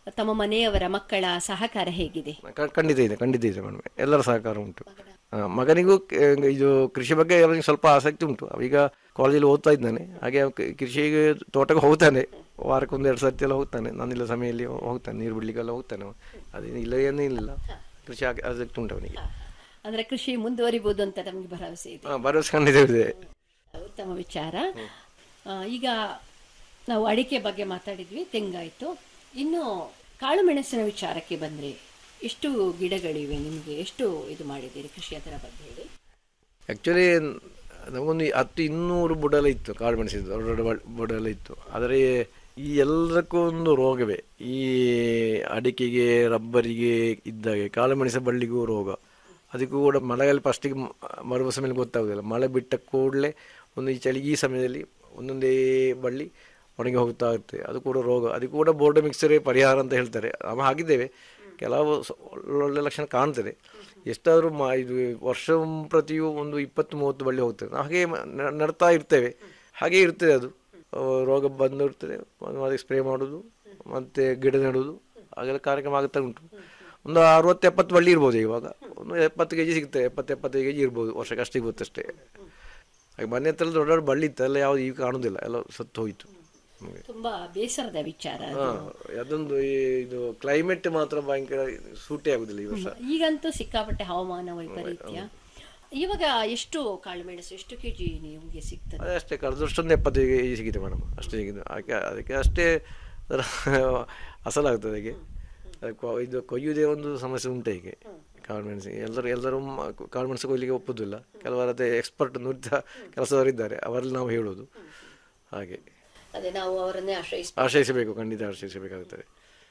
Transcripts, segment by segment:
ತಮ್ಮ ಮನೆಯವರ ಮಕ್ಕಳ ಸಹಕಾರ ಹೇಗಿದೆ ಕ- ಖಂಡಿತ ಇದೆ ಖಂಡಿತ ಇದೆ ಮೇಡಮ್ ಎಲ್ಲರ ಸಹಕಾರ ಉಂಟು ಆ, ಮಗನಿಗೂ ಕ- ಇದು ಕೃಷಿ ಬಗ್ಗೆ ಅವನಿಗೆ ಸ್ವಲ್ಪ ಆಸಕ್ತಿ ಉಂಟು ಅವೀಗ ಕಾಲೇಜಲ್ಲಿ ಓದ್ತಾ ಇದ್ದಾನೆ ಹಾಗೆ ಅವ ಕ- ಕೃಷಿಗೆ ತೋಟಕ್ಕೆ ಹೋಗ್ತಾನೆ ವಾರಕ್ಕೆ ಒಂದೆರಡು ಸರ್ತಿ ಎಲ್ಲ ಹೋಗ್ತಾನೆ ನಾನಿಲ್ಲ ಸಮಯದಲ್ಲಿ ಹೋಗ್ತಾನೆ ನೀರು ಬಿಡ್ಲಿಕ್ಕೆಲ್ಲ ಹೋಗ್ತಾನೆ ಅವ. ಅದೇನು ಇಲ್ಲ ಏನೂ ಇಲ್ಲ ಕೃಷಿ ಆಗ- ಆಸಕ್ತಿ ಉಂಟು ಅವನಿಗೆ ಅಂದ್ರೆ ಕೃಷಿ ಮುಂದುವರಿಬಹುದು ಅಂತ ನಮಗೆ ಭರವಸೆ ಇದೆ ಆ, ಭರವಸೆ ಖಂಡಿತ ಇದೆ ಉತ್ತಮ ವಿಚಾರ ಆ, ಈಗ ನಾವು ಅಡಿಕೆ ಬಗ್ಗೆ ಮಾತಾಡಿದ್ವಿ ತೆಂಗಾಯ್ತು ಇನ್ನು ಕಾಳು ಮೆಣಸಿನ ವಿಚಾರಕ್ಕೆ ಬಂದ್ರೆ ಎಷ್ಟು ಗಿಡಗಳಿವೆ ನಿಮಗೆ ಎಷ್ಟು ಇದು ಮಾಡಿದ್ದೀರಿ ಕೃಷಿ ಅದರ ಬಗ್ಗೆ ಹೇಳಿ ಆ್ಯಕ್ಚುಲಿ ನಮಗೊಂದು ಹತ್ತು ಇನ್ನೂರು ಬುಡಲ ಇತ್ತು ಕಾಳು ಮೆಣಸಿದ್ದು ದೊಡ್ಡ ದೊಡ್ಡ ಬ- ಬುಡಲ ಇತ್ತು ಆದರೆ ಈ ಎಲ್ಲದಕ್ಕೂ ಒಂದು ರೋಗವೇ ಈ ಅಡಿಕೆಗೆ ರಬ್ಬರಿಗೆ ಇದ್ದಾಗೆ ಕಾಳು ಮೆಣಸಿನ ಬಳ್ಳಿಗೂ ರೋಗ ಅದಕ್ಕೂ ಕೂಡ ಮಳೆಗಾಲ ಫಸ್ಟಿಗೆ ಮರುವಸ ಮೇಲೆ ಗೊತ್ತಾಗೋದಿಲ್ಲ ಮಳೆ ಬಿಟ್ಟ ಕೂಡಲೇ ಒಂದು ಈ ಚಳಿ ಈ ಸಮಯದಲ್ಲಿ ಒಂದೊಂದೇ ಬಳ್ಳಿ ಒಣಗಿ ಹೋಗ್ತಾ ಇರ್ತದೆ ಅದು ಕೂಡ ರೋಗ ಅದಕ್ಕೆ ಕೂಡ ಬೋರ್ಡ್ ಮಿಕ್ಸರೇ ಪರಿಹಾರ ಅಂತ ಹೇಳ್ತಾರೆ ನಾವು ಹಾಕಿದ್ದೇವೆ ಕೆಲವು ಸ- ಒಳ್ಳೊಳ್ಳೆ ಲಕ್ಷಣ ಕಾಣ್ತದೆ ಎಷ್ಟಾದರೂ ಮಾ ಇದು ವರ್ಷ ಪ್ರತಿಯೂ ಒಂದು ಇಪ್ಪತ್ತು ಮೂವತ್ತು ಬಳ್ಳಿ ಹೋಗ್ತದೆ ನಾವು ಹಾಗೆ ಮ- ನ- ನಡ್ತಾ ಇರ್ತೇವೆ ಹಾಗೆ ಇರ್ತದೆ ಅದು ಆ, ರೋಗ ಬಂದು ಇರ್ತದೆ ಒಂದು ಅದಕ್ಕೆ ಸ್ಪ್ರೇ ಮಾಡೋದು ಮತ್ತು ಗಿಡ ನೆಡೋದು ಹಾಗೆಲ್ಲ ಕಾರ್ಯಕ್ರಮ ಆಗುತ್ತಾ ಉಂಟು ಒಂದು ಅರವತ್ತು ಎಪ್ಪತ್ತು ಬಳ್ಳಿ ಇರ್ಬೋದು ಇವಾಗ ಒಂದು ಎಪ್ಪತ್ತು ಕೆ ಜಿ ಸಿಗ್ತದೆ ಎಪ್ಪತ್ತು ಎಪ್ಪತ್ತೈದು ಕೆ ಜಿ ಇರ್ಬೋದು ವರ್ಷಕ್ಕೆ ಅಷ್ಟು ಸಿಗುತ್ತಷ್ಟೇ ಹಾಗೆ ಮನೆ ಹತ್ರ ದೊಡ್ಡ ದೊಡ್ಡ ಬಳ್ಳಿ ಇತ್ತು ಎಲ್ಲ ಯಾವುದು ಈಗ ಕಾಣೋದಿಲ್ಲ ಎಲ್ಲ ಸತ್ತು ಹೋಯಿತು ನಮಗೆ ತುಂಬಾ ಬೇಸರದ ವಿಚಾರ ಅದು. ಹಾ ಅದೊಂದು ಈ ಇದು ಕ್ಲೈಮೇಟ್ ಮಾತ್ರ ಭಯಂಕರ ಸೂಟೇ ಆಗುದಿಲ್ಲ ಈ ವರ್ಷ ಈಗಂತೂ ಸಿಕ್ಕಾಪಟ್ಟೆ ಹವಾಮಾನ ವೈಪರೀತ್ಯ ಇವಾಗ ಎಷ್ಟು ಕಾಳು ಮೆಣಸು ಎಷ್ಟು ಕೆಜಿ ನಿಮಗೆ ಸಿಗ್ತದೆ ಅದೇ ಅಷ್ಟೇ ಕಳೆದ ವರ್ಷ ಒಂದು ಎಪ್ಪತ್ತೈದು ಕೆ ಜಿ ಸಿಗಿದೆ ಮೇಡಮ್ ಅಷ್ಟೇ ಸಿಗಿದೆ ಅದಕ್ಕೆ ಅದಕ್ಕೆ ಅಷ್ಟೇ ಅದರ ಅಸಲಾಗ್ತದೆ ಅದಕ್ಕೆ ಅದಕ್ಕೆ ಇದು ಕೊಯ್ಯುವುದೇ ಒಂದು ಸಮಸ್ಯೆ ಉಂಟು ಹೀಗೆ ಕಾಳು ಮೆಣಸು ಎಲ್ಲರೂ ಎಲ್ಲರೂ ಮ- ಕಾಳು ಮೆಣಸು ಕೊಯ್ಲಿಕ್ಕೆ ಒಪ್ಪುದಿಲ್ಲ ಕೆಲವರು ಅದೇ ಎಕ್ಸ್ಪರ್ಟ್ ನುರಿತ ಕೆಲಸದವರಿದ್ದಾರೆ ಅವರಲ್ಲಿ ನಾವು ಹೇಳೋದು ಹಾಗೆ ಅದೇ ನಾವು ಅವರನ್ನೇ ಆಶ್ರಯಿಸ ಆಶ್ರಯಿಸಬೇಕು ಖಂಡಿತ ಆಶ್ರಯಿಸಬೇಕಾಗುತ್ತದೆ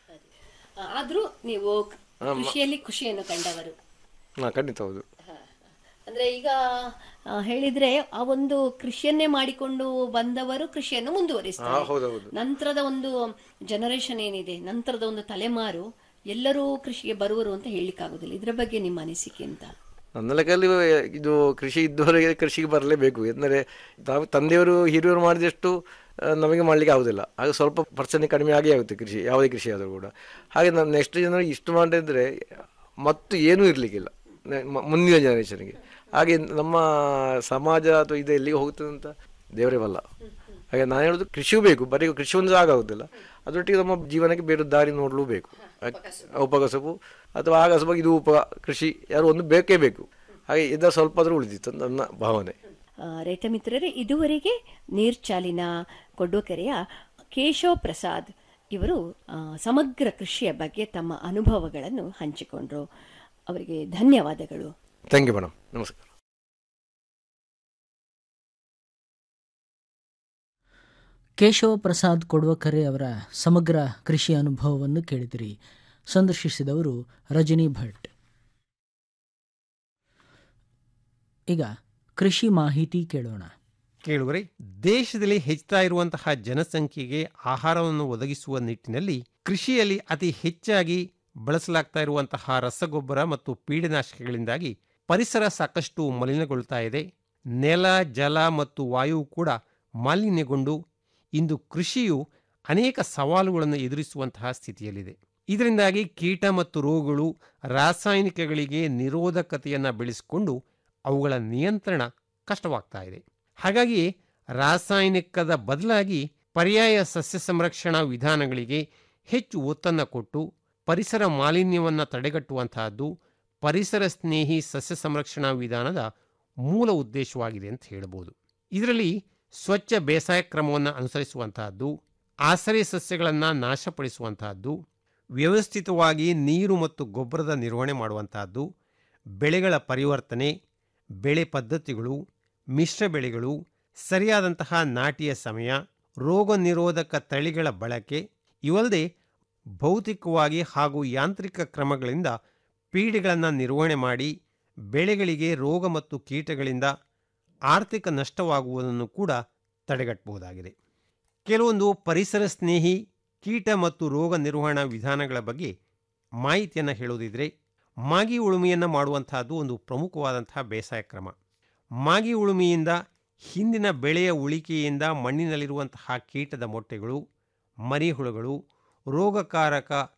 ಆದ್ರೂ ನೀವು ಕೃಷಿಯಲ್ಲಿ ಖುಷಿಯನ್ನು ಕಂಡವರು ಹಾಂ ಖಂಡಿತ ಹೌದು ಅಂದ್ರೆ ಈಗ ಆ, ಹೇಳಿದ್ರೆ ಆ ಒಂದು ಕೃಷಿಯನ್ನೇ ಮಾಡಿಕೊಂಡು ಬಂದವರು ಕೃಷಿಯನ್ನು ಮುಂದುವರಿಸ್ತಾರೆ ಹಾಂ ಹೌದೌದು ನಂತರದ ಒಂದು ಜನರೇಷನ್ ಏನಿದೆ ನಂತರದ ಒಂದು ತಲೆಮಾರು ಎಲ್ಲರೂ ಕೃಷಿಗೆ ಬರುವರು ಅಂತ ಹೇಳಲಿಕ್ಕಾಗೋದಿಲ್ಲ ಇದ್ರ ಬಗ್ಗೆ ನಿಮ್ಮ ಅನಿಸಿಕೆ ಅಂತ ನನ್ನ ಲೆಕ್ಕದಲ್ಲಿ ಇದು ಕೃಷಿ ಇದ್ದವರಿಗೆ ಕೃಷಿಗೆ ಬರಲೇಬೇಕು ಎಂದರೆ ನಾವು ತಂದೆಯವರು ಹಿರಿಯವರು ಮಾಡಿದಷ್ಟು ಆ, ನಮಗೆ ಮಾಡಲಿಕ್ಕೆ ಆಗೋದಿಲ್ಲ ಆಗ ಸ್ವಲ್ಪ ಪರ್ಸೆಂಟ್ ಕಡಿಮೆ ಆಗೇ ಆಗುತ್ತೆ ಕೃಷಿ ಯಾವುದೇ ಕೃಷಿ ಆದರೂ ಕೂಡ ಹಾಗೆ ನಾನು ನೆಕ್ಸ್ಟ್ ಜನರು ಇಷ್ಟು ಮಾಡಿದ್ರೆ ಮತ್ತು ಏನೂ ಇರಲಿಕ್ಕಿಲ್ಲ ಮುಂದಿನ ಜನರೇಷನ್ಗೆ ಹಾಗೆ ನಮ್ಮ ಸಮಾಜ ಅಥವಾ ಇದು ಎಲ್ಲಿಗೆ ಹೋಗ್ತದೆ ಅಂತ ದೇವರೇ ಬಲ್ಲ ಹಾಗೆ ನಾನು ಹೇಳೋದು ಕೃಷಿಯೂ ಬೇಕು ಬರೀ ಕೃಷಿ ಒಂದು ಆಗೋದಿಲ್ಲ ಅದರೊಟ್ಟಿಗೆ ನಮ್ಮ ಜೀವನಕ್ಕೆ ಬೇರೆ ದಾರಿ ನೋಡಲೂ ಬೇಕು ಉಪಕಸಬು ಅಥವಾ ಆ ಕಸಬಾಗಿ ಇದು ಉಪ ಕೃಷಿ ಯಾರು ಒಂದು ಬೇಕೇ ಬೇಕು ಹಾಗೆ ಇದರ ಸ್ವಲ್ಪ ಆದರೂ ಉಳಿದಿತ್ತು ಅಂತ ನನ್ನ ಭಾವನೆ ಆ, ರೈತ ಮಿತ್ರರೇ ಇದುವರೆಗೆ ನೀರ್ಚಾಲಿನ ಕೊಡ್ವಕೆರೆಯ ಕೇಶವ್ ಪ್ರಸಾದ್ ಇವರು ಆ, ಸಮಗ್ರ ಕೃಷಿಯ ಬಗ್ಗೆ ತಮ್ಮ ಅನುಭವಗಳನ್ನು ಹಂಚಿಕೊಂಡ್ರು ಅವರಿಗೆ ಧನ್ಯವಾದಗಳು ಥ್ಯಾಂಕ್ ಯು ಮೇಡಮ್ ನಮಸ್ಕಾರ ಕೇಶವ ಪ್ರಸಾದ್ ಕೊಡ್ವಕರೆ ಅವರ ಸಮಗ್ರ ಕೃಷಿ ಅನುಭವವನ್ನು ಕೇಳಿದಿರಿ ಸಂದರ್ಶಿಸಿದವರು ರಜನಿ ಭಟ್ ಈಗ ಕೃಷಿ ಮಾಹಿತಿ ಕೇಳೋಣ ಕೇಳುವರೆ ದೇಶದಲ್ಲಿ ಹೆಚ್ಚುತ್ತಾ ಇರುವಂತಹ ಜನಸಂಖ್ಯೆಗೆ ಆಹಾರವನ್ನು ಒದಗಿಸುವ ನಿಟ್ಟಿನಲ್ಲಿ ಕೃಷಿಯಲ್ಲಿ ಅತಿ ಹೆಚ್ಚಾಗಿ ಬಳಸಲಾಗ್ತಾ ಇರುವಂತಹ ರಸಗೊಬ್ಬರ ಮತ್ತು ಪೀಡನಾಶಕಗಳಿಂದಾಗಿ ಪರಿಸರ ಸಾಕಷ್ಟು ಮಲಿನಗೊಳ್ತಾ ಇದೆ ನೆಲ ಜಲ ಮತ್ತು ವಾಯು ಕೂಡ ಮಾಲಿನ್ಯಗೊಂಡು ಇಂದು ಕೃಷಿಯು ಅನೇಕ ಸವಾಲುಗಳನ್ನು ಎದುರಿಸುವಂತಹ ಸ್ಥಿತಿಯಲ್ಲಿದೆ ಇದರಿಂದಾಗಿ ಕೀಟ ಮತ್ತು ರೋಗಗಳು ರಾಸಾಯನಿಕಗಳಿಗೆ ನಿರೋಧಕತೆಯನ್ನು ಬೆಳೆಸಿಕೊಂಡು ಅವುಗಳ ನಿಯಂತ್ರಣ ಕಷ್ಟವಾಗ್ತಾ ಇದೆ ಹಾಗಾಗಿ ರಾಸಾಯನಿಕದ ಬದಲಾಗಿ ಪರ್ಯಾಯ ಸಸ್ಯ ಸಂರಕ್ಷಣಾ ವಿಧಾನಗಳಿಗೆ ಹೆಚ್ಚು ಒತ್ತನ್ನು ಕೊಟ್ಟು ಪರಿಸರ ಮಾಲಿನ್ಯವನ್ನು ತಡೆಗಟ್ಟುವಂತಹದ್ದು ಪರಿಸರ ಸ್ನೇಹಿ ಸಸ್ಯ ಸಂರಕ್ಷಣಾ ವಿಧಾನದ ಮೂಲ ಉದ್ದೇಶವಾಗಿದೆ ಅಂತ ಹೇಳ್ಬೋದು ಇದರಲ್ಲಿ ಸ್ವಚ್ಛ ಬೇಸಾಯ ಕ್ರಮವನ್ನು ಅನುಸರಿಸುವಂತಹದ್ದು ಆಸರೆ ಸಸ್ಯಗಳನ್ನು ನಾಶಪಡಿಸುವಂತಹದ್ದು ವ್ಯವಸ್ಥಿತವಾಗಿ ನೀರು ಮತ್ತು ಗೊಬ್ಬರದ ನಿರ್ವಹಣೆ ಮಾಡುವಂತಹದ್ದು ಬೆಳೆಗಳ ಪರಿವರ್ತನೆ ಬೆಳೆ ಪದ್ಧತಿಗಳು ಮಿಶ್ರ ಬೆಳೆಗಳು ಸರಿಯಾದಂತಹ ನಾಟಿಯ ಸಮಯ ರೋಗ ನಿರೋಧಕ ತಳಿಗಳ ಬಳಕೆ ಇವಲ್ಲದೆ ಭೌತಿಕವಾಗಿ ಹಾಗೂ ಯಾಂತ್ರಿಕ ಕ್ರಮಗಳಿಂದ ಪೀಡೆಗಳನ್ನು ನಿರ್ವಹಣೆ ಮಾಡಿ ಬೆಳೆಗಳಿಗೆ ರೋಗ ಮತ್ತು ಕೀಟಗಳಿಂದ ಆರ್ಥಿಕ ನಷ್ಟವಾಗುವುದನ್ನು ಕೂಡ ತಡೆಗಟ್ಟಬಹುದಾಗಿದೆ ಕೆಲವೊಂದು ಪರಿಸರ ಸ್ನೇಹಿ ಕೀಟ ಮತ್ತು ರೋಗ ನಿರ್ವಹಣಾ ವಿಧಾನಗಳ ಬಗ್ಗೆ ಮಾಹಿತಿಯನ್ನು ಹೇಳೋದಿದ್ರೆ ಮಾಗಿ ಉಳುಮೆಯನ್ನು ಮಾಡುವಂತಹದ್ದು ಒಂದು ಪ್ರಮುಖವಾದಂತಹ ಬೇಸಾಯ ಕ್ರಮ ಮಾಗಿ ಉಳುಮೆಯಿಂದ ಹಿಂದಿನ ಬೆಳೆಯ ಉಳಿಕೆಯಿಂದ ಮಣ್ಣಿನಲ್ಲಿರುವಂತಹ ಕೀಟದ ಮೊಟ್ಟೆಗಳು ಮರಿಹುಳುಗಳು ರೋಗಕಾರಕ